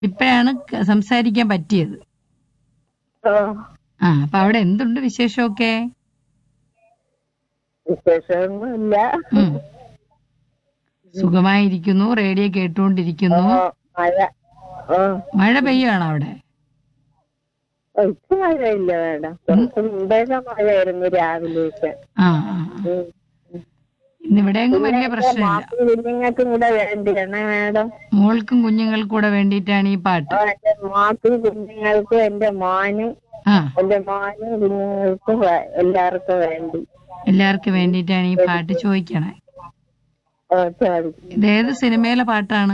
ഇപ്പോഴാണ് ക- സംസാരിക്കാൻ പറ്റിയത് ഓ ആ അപ്പൊ അവിടെ എന്തുണ്ട് വിശേഷമൊക്കെ വിശേഷമൊന്നുമില്ല ഉം. സുഖമായിരിക്കുന്നു റേഡിയോ കേട്ടുകൊണ്ടിരിക്കുന്നു ഓ മഴ ഓ മഴ പെയ്യുകയാണോ അവിടെ ഓ, ഇപ്പൊ മഴയില്ല മേഡം കുറച്ച് മുമ്പേക്കെ മഴയായിരുന്നു രാവിലെയൊക്കെ ആ ആ ആ. ഉം. ഇന്നിവിടെയെങ്കിലും വലിയ പ്രശ്നമില്ല മാക്കും കുഞ്ഞുങ്ങൾക്കും കൂടെ വേണ്ടിയാണ് മേഡം മോൾക്കും കുഞ്ഞുങ്ങൾക്കും കൂടെ വേണ്ടിയിട്ടാണ് ഈ പാട്ട് ഓ, എന്റെ മാക്കും കുഞ്ഞുങ്ങൾക്കും എന്റെ മോനും ആ എന്റെ മോനും കുഞ്ഞുങ്ങൾക്കും വേ- എല്ലാവർക്കും വേണ്ടി എല്ലാവർക്കും വേണ്ടിയിട്ടാണ് ഈ പാട്ട് ചോദിക്കണേ ഓ ചോദിക്കും ഇത് ഏത് സിനിമയിലെ പാട്ടാണ്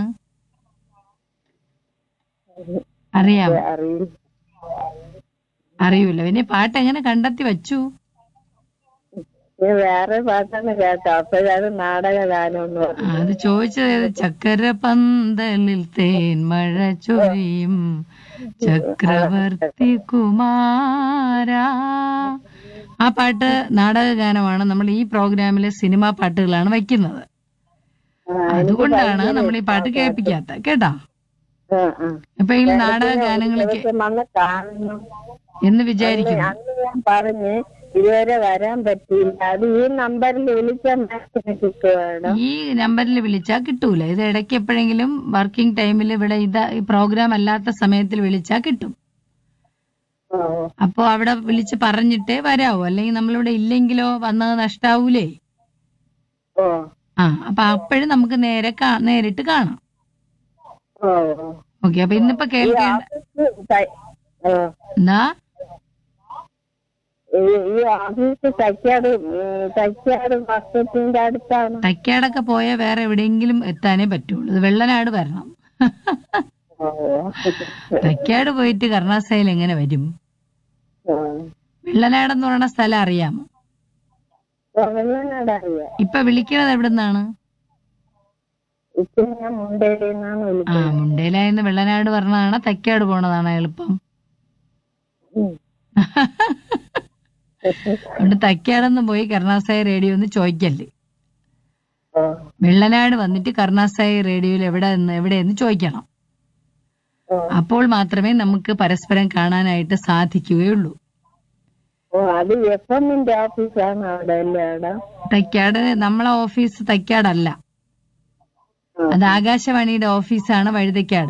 അറിയാമോ അറിയില്ല അറിയൂല പിന്നെ ഈ പാട്ട് എങ്ങനെ കണ്ടെത്തി വച്ചു ഇത് വേറെ പാട്ടാണ് കേട്ടോ അപ്പോഴാണ് നാടക ഗാനം എന്ന് ആ, പറഞ്ഞു അത് ചോദിച്ചത് ഏത് ചക്കര പന്തലിൽ തേൻ മഴ ചൊരിയും ചക്രവർത്തി കുമാര ആ പാട്ട് നാടക ഗാനമാണ് നമ്മൾ ഈ പ്രോഗ്രാമിലെ സിനിമാ പാട്ടുകളാണ് വയ്ക്കുന്നത് അതുകൊണ്ടാണ് നമ്മൾ ഈ പാട്ട് കേൾപ്പിക്കാത്ത കേട്ടാ ആ, ആ. ഇപ്പൊ ഈ നാടക ഗാനങ്ങളൊക്കെ ദിവസം വന്ന് കാണണം എന്ന് വിചാരിക്കുന്നു അന്ന് ഞാൻ പറഞ്ഞ് ഇതുവരെ വരാൻ പറ്റിയില്ല അത് ഈ നമ്പറിൽ വിളിച്ചാൽ മാഡത്തിന് കിട്ടുവാണ് ഈ നമ്പറിൽ വിളിച്ചാൽ കിട്ടൂല ഇത് ഇടയ്ക്ക് എപ്പോഴെങ്കിലും വർക്കിംഗ് ടൈമിൽ ഇവിടെ ഇത് ഈ പ്രോഗ്രാം അല്ലാത്ത സമയത്തിൽ വിളിച്ചാൽ കിട്ടും ഓ അപ്പോ അവിടെ വിളിച്ച് പറഞ്ഞിട്ടേ വരാവൂ അല്ലെങ്കിൽ നമ്മളിവിടെ ഇല്ലെങ്കിലോ വന്നത് നഷ്ടാവൂലേ ഓ ആ അപ്പൊ അപ്പോഴും നമുക്ക് നേരെ കാ- നേരിട്ട് കാണാം ഓ ഓക്കെ അപ്പൊ ഇന്നിപ്പോ ഈ കേൾക്കേണ്ട ഓഫീസ് ത- ഓ. എന്നാ ഈ- ഈ ഓഫീസ് തൈക്കാട് ഉം, തൈക്കാട് മാർക്കറ്റിന്റെ അടുത്താണ് തൈക്കാടൊക്കെ പോയാൽ വേറെ എവിടെയെങ്കിലും എത്താനേ പറ്റുള്ളൂ ഇത് വെള്ളനാട് വരണം ഓ തൈക്കാട് പോയിട്ട് കർണാസയിൽ എങ്ങനെ വരും ഓ. വെള്ളനാട് എന്ന് പറയുന്ന സ്ഥലം അറിയാമോ ഓ, വെള്ളനാട് അറിയാം ഇപ്പൊ വിളിക്കണത് എവിടുന്നാണ് ഇപ്പൊ ഞാൻ മുണ്ടേരിയിൽ നിന്നാണ് ആ വിളിക്കുന്നത് മുണ്ടേലായിന്ന് വെള്ളനാട് പറഞ്ഞതാണ് തൈക്കാട് പോണതാണ് എളുപ്പം ഉം. അതുകൊണ്ട് തൈക്കാടൊന്നും പോയി കരുണാസായി റേഡിയോ ഒന്ന് ചോദിക്കല്ലേ ഓ വെള്ളനാട് വന്നിട്ട് കരുണാസായി റേഡിയോയിൽ എവിടെ എവിടെയെന്ന് ചോദിക്കണം ഓ അപ്പോൾ മാത്രമേ നമുക്ക് പരസ്പരം കാണാനായിട്ട് സാധിക്കുകയുള്ളൂ ഓ അത് എഫ് എമ്മിന്റെ ഓഫീസാണ് അവിടെ അല്ലേ അവിടെ തൈക്കാട് നമ്മളെ ഓഫീസ് തൈക്കാടല്ല ആ. അത് ആകാശവാണിയുടെ ഓഫീസാണ് വഴുതയ്ക്കാട്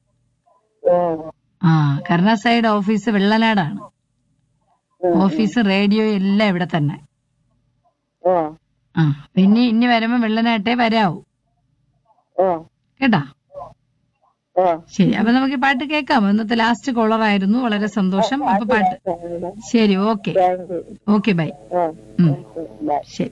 ഓ ആ കരുണാസായിയുടെ ഓഫീസ് വെള്ളനാടാണ് ഉം. ഓഫീസ് റേഡിയോ എല്ലാം ഇവിടെ തന്നെ ഓ ആ പിന്നെ ഇനി വരുമ്പോ വെള്ളനാട്ടേ വരാവൂ ഓ കേട്ടാ ഓ ശരി അപ്പൊ നമുക്ക് ഈ പാട്ട് കേൾക്കാം ഇന്നത്തെ ലാസ്റ്റ് കോളർ ആയിരുന്നു വളരെ സന്തോഷം അപ്പൊ പാട്ട് ശരി okay thank you okay bye oh ഉം. ബൈ ശരി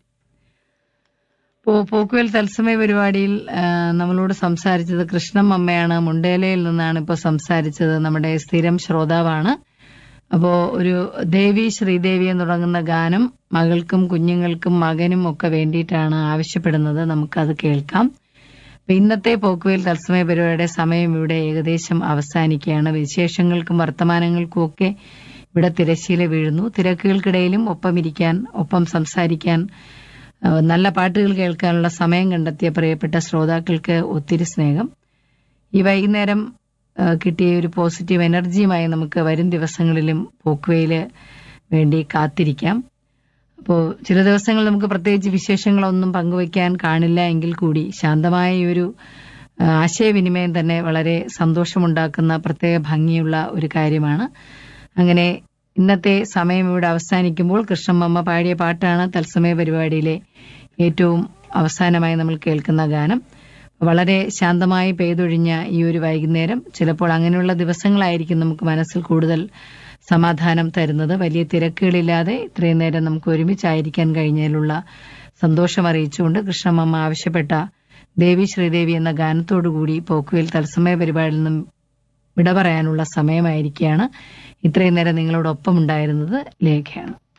പോ പോക്കുവൽ തത്സമയ പരിപാടിയിൽ ആ, നമ്മളോട് സംസാരിച്ചത് കൃഷ്ണൻ അമ്മയാണ് മുണ്ടേലയിൽ നിന്നാണ് ഇപ്പോൾ സംസാരിച്ചത് നമ്മുടെ സ്ഥിരം ശ്രോതാവാണ് അപ്പോ ഒരു ദേവി ശ്രീദേവി എന്ന് തുടങ്ങുന്ന ഗാനം മകൾക്കും കുഞ്ഞുങ്ങൾക്കും മകനും ഒക്കെ വേണ്ടിയിട്ടാണ് ആവശ്യപ്പെടുന്നത് നമുക്കത് കേൾക്കാം അപ്പൊ ഇന്നത്തെ പോക്കുവയിൽ തത്സമയ പരിപാടിയുടെ സമയം ഇവിടെ ഏകദേശം അവസാനിക്കുകയാണ് വിശേഷങ്ങൾക്കും വർത്തമാനങ്ങൾക്കും ഒക്കെ ഇവിടെ തിരശ്ശീല വീഴുന്നു തിരക്കുകൾക്കിടയിലും ഒപ്പം ഇരിക്കാൻ ഒപ്പം സംസാരിക്കാൻ ആ, നല്ല പാട്ടുകൾ കേൾക്കാനുള്ള സമയം കണ്ടെത്തിയ പ്രിയപ്പെട്ട ശ്രോതാക്കൾക്ക് ഒത്തിരി സ്നേഹം ഈ വൈകുന്നേരം ആ, കിട്ടിയ ഒരു പോസിറ്റീവ് എനർജിയുമായി നമുക്ക് വരും ദിവസങ്ങളിലും പോക്കുവയില് വേണ്ടി കാത്തിരിക്കാം അപ്പോൾ ചില ദിവസങ്ങൾ നമുക്ക് പ്രത്യേകിച്ച് വിശേഷങ്ങളൊന്നും പങ്കുവയ്ക്കാൻ കാണില്ല എങ്കിൽ കൂടി ശാന്തമായ ഈ ഒരു ആ, ആശയവിനിമയം തന്നെ വളരെ സന്തോഷമുണ്ടാക്കുന്ന പ്രത്യേക ഭംഗിയുള്ള ഒരു കാര്യമാണ് അങ്ങനെ ഇന്നത്തെ സമയം ഇവിടെ അവസാനിക്കുമ്പോൾ കൃഷ്ണമ്മ പാടിയ പാട്ടാണ് തത്സമയ പരിപാടിയിലെ ഏറ്റവും അവസാനമായി നമ്മൾ കേൾക്കുന്ന ഗാനം വളരെ ശാന്തമായി പെയ്തൊഴിഞ്ഞ ഈ ഒരു വൈകുന്നേരം ചിലപ്പോൾ അങ്ങനെയുള്ള ദിവസങ്ങളായിരിക്കും നമുക്ക് മനസ്സിൽ കൂടുതൽ സമാധാനം തരുന്നത് വലിയ തിരക്കുകളില്ലാതെ ഇത്രയും നേരം നമുക്ക് ഒരുമിച്ചായിരിക്കാൻ കഴിഞ്ഞതിലുള്ള സന്തോഷം അറിയിച്ചുകൊണ്ട് കൃഷ്ണമ്മ ആവശ്യപ്പെട്ട ദേവി ശ്രീദേവി എന്ന ഗാനത്തോടുകൂടി പോക്കുവേൽ തത്സമയ പരിപാടിയിൽ നിന്നും വിട പറയാനുള്ള സമയമായിരിക്കുകയാണ് ഇത്രയും നേരം നിങ്ങളോടൊപ്പം ഉണ്ടായിരുന്നത് ലേഖയാണ്